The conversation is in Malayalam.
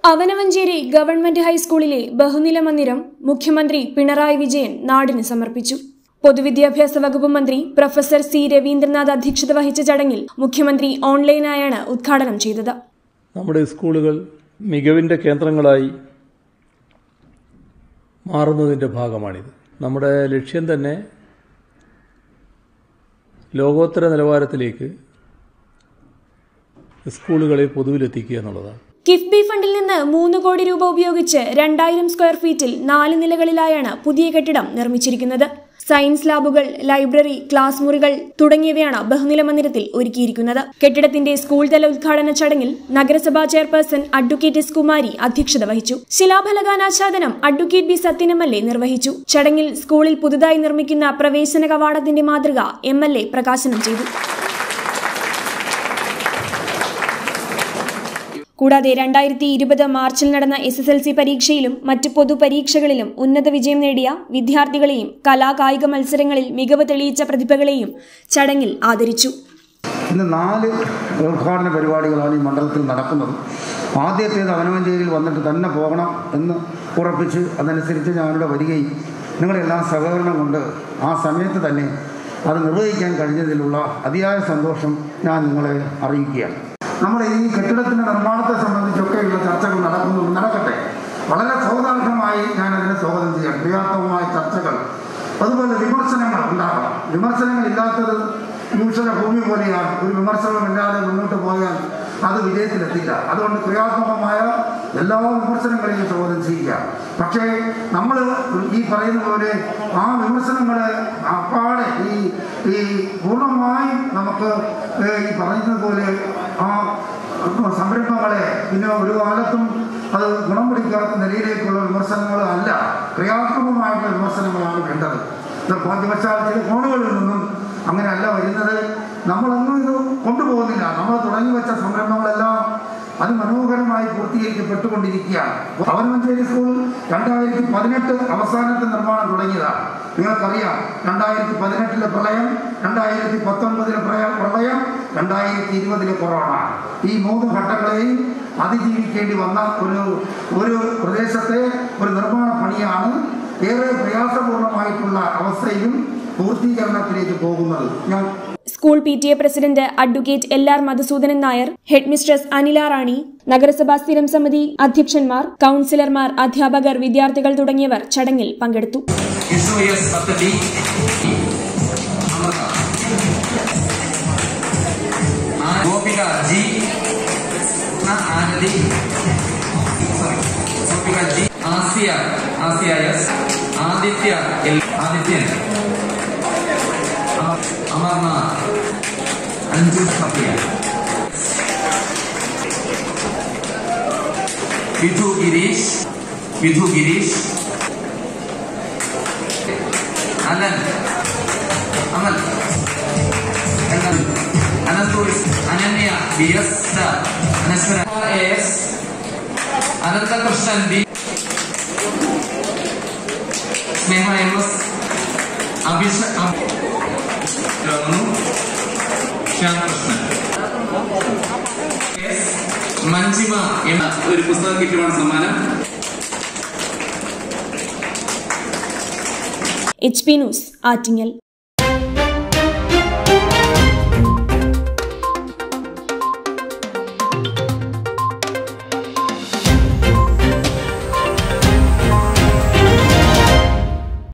അവനവഞ്ചേരി ഗവൺമെന്റ് ഹൈസ്കൂളിലെ ബഹുനില മന്ദിരം മുഖ്യമന്ത്രി പിണറായി വിജയൻ നാടിന് സമർപ്പിച്ചു പൊതുവിദ്യാഭ്യാസ വകുപ്പ് മന്ത്രി പ്രൊഫസർ സി രവീന്ദ്രനാഥ് അധ്യക്ഷത വഹിച്ച ചടങ്ങിൽ മുഖ്യമന്ത്രി ഓൺലൈനായാണ് ഉദ്ഘാടനം ചെയ്തത് നമ്മുടെ സ്കൂളുകൾ മികവിൻ്റെ കേന്ദ്രങ്ങളായി മാറുന്നതിൻ്റെ ഭാഗമാണിത് നമ്മുടെ ലക്ഷ്യം തന്നെ ലോകോത്തര നിലവാരത്തിലേക്ക് സ്കൂളുകളെ പൊതുവിലെത്തിക്കുക എന്നുള്ളതാണ് കിഫ്ബി ഫണ്ടിൽ നിന്ന് മൂന്ന് കോടി രൂപ ഉപയോഗിച്ച് രണ്ടായിരം സ്ക്വയർ ഫീറ്റിൽ നാല് നിലകളിലായാണ് പുതിയ കെട്ടിടം നിർമ്മിച്ചിരിക്കുന്നത് സയൻസ് ലാബുകൾ ലൈബ്രറി ക്ലാസ് മുറികൾ തുടങ്ങിയവയാണ് ബഹുനില മന്ദിരത്തിൽ ഒരുക്കിയിരിക്കുന്നത് കെട്ടിടത്തിന്റെ സ്കൂൾ തല ഉദ്ഘാടന ചടങ്ങിൽ നഗരസഭാ ചെയർപേഴ്സൺ അഡ്വക്കേറ്റ് എസ് കുമാരി അധ്യക്ഷത വഹിച്ചു ശിലാഫലകാനാച്ഛാദനം advocate B Sathyan M L A നിർവഹിച്ചു ചടങ്ങിൽ സ്കൂളിൽ പുതുതായി നിർമ്മിക്കുന്ന പ്രവേശന കവാടത്തിന്റെ മാതൃക എം എൽ എ പ്രകാശനം ചെയ്തു കൂടാതെ രണ്ടായിരത്തി ഇരുപത് മാർച്ചിൽ നടന്ന എസ് എസ് എൽ സി പരീക്ഷയിലും മറ്റ് പൊതുപരീക്ഷകളിലും ഉന്നത വിജയം നേടിയ വിദ്യാർത്ഥികളെയും കലാകായിക മത്സരങ്ങളിൽ മികവ് തെളിയിച്ച പ്രതിഭകളെയും ചടങ്ങിൽ ആദരിച്ചു ഇന്ന് നാല് ഉദ്ഘാടന പരിപാടികളാണ് ഈ മണ്ഡലത്തിൽ നടക്കുന്നത് ആദ്യത്തേത് അവനവഞ്ചേരിയിൽ വന്നിട്ട് തന്നെ പോകണം എന്ന് ഉറപ്പിച്ച് അതനുസരിച്ച് ഞാനിവിടെ വരികയും നിങ്ങളെല്ലാം സഹകരണം കൊണ്ട് ആ സമയത്ത് തന്നെ അത് നിർവഹിക്കാൻ കഴിഞ്ഞതിലുള്ള അതിയായ സന്തോഷം ഞാൻ നിങ്ങളെ അറിയിക്കുകയാണ് നമ്മുടെ ഈ കെട്ടിടത്തിൻ്റെ നിർമ്മാണത്തെ സംബന്ധിച്ചൊക്കെയുള്ള ചർച്ചകൾ നടക്കുന്നുണ്ട് നടക്കട്ടെ വളരെ സൗഹാർദ്ദമായി ഞാൻ അതിനെ സ്വാഗതം ചെയ്യാം ക്രിയാത്മകമായ ചർച്ചകൾ അതുപോലെ വിമർശനങ്ങൾ ഉണ്ടാകണം വിമർശനങ്ങൾ ഇല്ലാത്തത് ഭൂഷണ ഭൂമി പോലെയാണ് ഒരു വിമർശനമില്ലാതെ മുന്നോട്ട് പോയാൽ അത് വിജയത്തിലെത്തില്ല അതുകൊണ്ട് ക്രിയാത്മകമായ എല്ലാ വിമർശനങ്ങളെയും സ്വാഗതം ചെയ്യുക പക്ഷേ നമ്മൾ ഈ പറയുന്ന പോലെ ആ വിമർശനങ്ങൾ അപ്പാടെ ഈ ഈ പൂർണ്ണമായും നമുക്ക് ഏഹ്, ഈ പറയുന്നത് പോലെ ആ സംരംഭങ്ങളെ പിന്നെ ഒരു കാലത്തും അത് ഗുണം പിടിക്കാത്ത നിലയിലേക്കുള്ള വിമർശനങ്ങൾ അല്ല ക്രിയാത്മകമായിട്ടുള്ള വിമർശനങ്ങളാണ് വേണ്ടത് നിർഭാഗ്യവശാൽ ചില കോണുകളിൽ നിന്നും അങ്ങനെയല്ല വരുന്നത് നമ്മളൊന്നും ഇത് കൊണ്ടുപോകുന്നില്ല നമ്മൾ തുടങ്ങി വെച്ച സംരംഭങ്ങളെല്ലാം അതിമനോഹരമായി പൂർത്തീകരിക്കപ്പെട്ടുകൊണ്ടിരിക്കുകയാണ് അവനമഞ്ചേരി സ്കൂൾ രണ്ടായിരത്തി പതിനെട്ട് അവസാനത്തെ നിർമ്മാണം തുടങ്ങിയതാണ് നിങ്ങൾക്കറിയാം രണ്ടായിരത്തി പതിനെട്ടിലെ പ്രളയം രണ്ടായിരത്തി പത്തൊൻപതിലെ പ്രളയ- പ്രളയം രണ്ടായിരത്തി ഇരുപതിലെ കൊറോണ ഈ മൂന്ന് ഘട്ടങ്ങളെയും അതിജീവിക്കേണ്ടി വന്ന ഒരു ഒരു പ്രദേശത്തെ ഒരു നിർമ്മാണ പണിയാണ് ഏറെ പ്രയാസപൂർണമായിട്ടുള്ള അവസ്ഥയിലും പൂർത്തീകരണത്തിലേക്ക് പോകുന്നത് ഞാൻ school P T A president advocate L R Madhusoodanan Nair headmistress Anila Rani നഗരസഭാ സ്ഥിരം സമിതി അധ്യക്ഷന്മാർ കൌൺസിലർമാർ അധ്യാപകർ വിദ്യാർത്ഥികൾ തുടങ്ങിയവർ ചടങ്ങിൽ പങ്കെടുത്തു എസ് ഒ എസ് പദ്ധതി അമൃത ആ- Gopika G Krishna Anandi sorry Gopika G Asiya Asiya S Aditya L Adithyan Amar- Amarnath Anju Safiya Vidhu Girish Vidhu Girish Alan Amal Anal അനന്തൂരി Ananya B S Anaswara A S Ananthakrishnan B Sneha M S Abhisha Abhi- രമണു ശ്യാമകൃഷ്ണൻ എസ് മഞ്ജിമ എന്ന ഒരു പുസ്തക കിറ്റുമാണ് സമ്മാനം എച്ച് പി ന്യൂസ് ആറ്റിങ്ങൽ